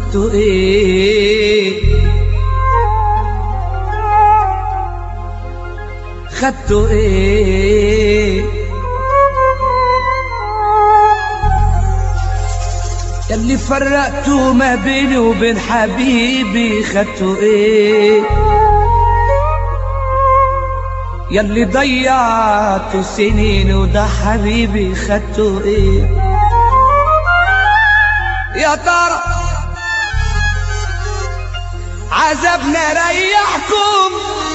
خدتوا ايه خدتوا ايه ياللي فرقتوا ما بيني وبين حبيبي خدتوا ايه ياللي ضيعتوا سنين وده حبيبي خدتوا ايه يا ترى عذابنا ريحكم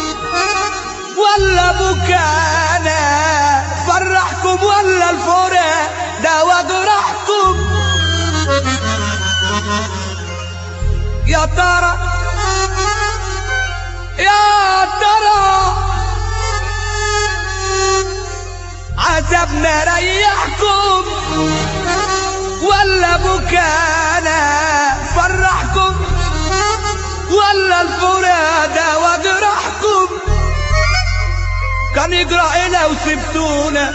ولا بكانا فرحكم ولا الفرق دوا جرحكم يا ترى يا ترى عذابنا ريحكم ولا بكانا فرحكم ولا الفرادة وجرحكم كان يجرى ايه لو سبتونا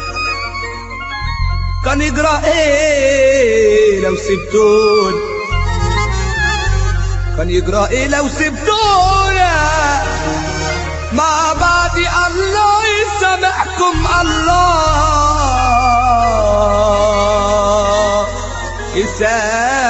كان يجرى ايه لو سبتونا كان يجرى ايه لو سبتونا مع بعض الله يسامحكم الله يسامحكم